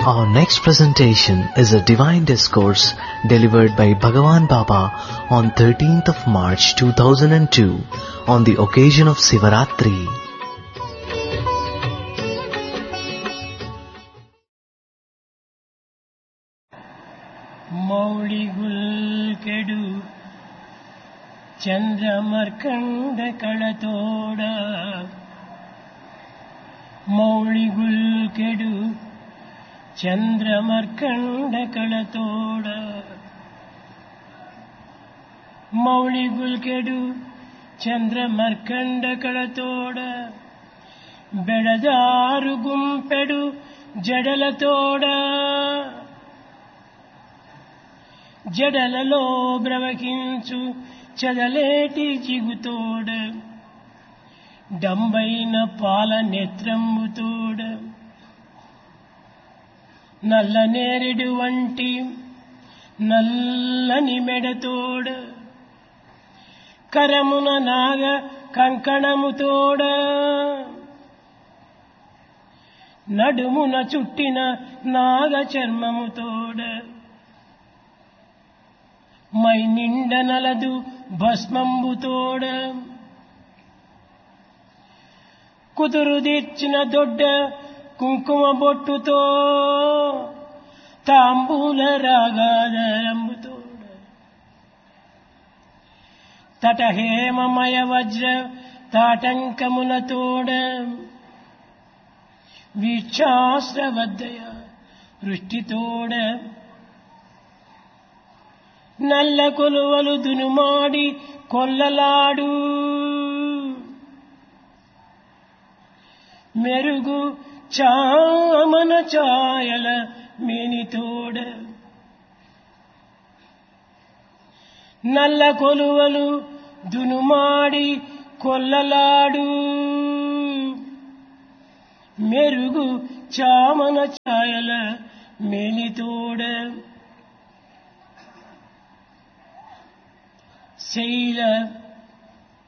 Our next presentation is a divine discourse delivered by Bhagavan Baba on 13th of March 2002 on the occasion of Sivaratri. ಮೌಳಿಗುಲ್ಕೆಡು ಚಂದ್ರಮರ್ಕಂಡ ಕಳತೋಡ ಮೌಳಿಗುಲ್ಕೆಡು ಚಂದ್ರಮರ್ಕಂಡ ಕಳತೋಡ ಮೌಳಿಗುಲ್ಕೆಡು ಚಂದ್ರಮರ್ಕಂಡ ಕಳತೋಡ ಬೆಳದಾರು ಗುಂಪೆಡು జడలతోడ జడలలో బ్రవకించు చదలేటి జిగుతోడ డంబైన పాల నేత్రంబుతోడ నల్ల నేరెడు వంటి నల్లని మెడతోడ కరమున నాగ కంకణముతోడ నడుమున చుట్టిన నాగ చర్మముతోడ my నిండ నలదు భస్మంబుతోడ కుదురు తీర్చిన దొడ్డ కుంకుమ బొట్టుతో తాంబూల రాగాదరంబుతోడ తట హేమమయ వజ్ర తాటంకములతోడ వీక్షాశ్రవద్దయ వృష్టితోడ నల్ల కొలువలు దునుమాడి కొల్లలాడు మెరుగు చామన ఛాయల మేనితోడ నల్ల కొలువలు దునుమాడి కొల్లలాడు మెరుగు చామన ఛాయల మేలితోడ శైల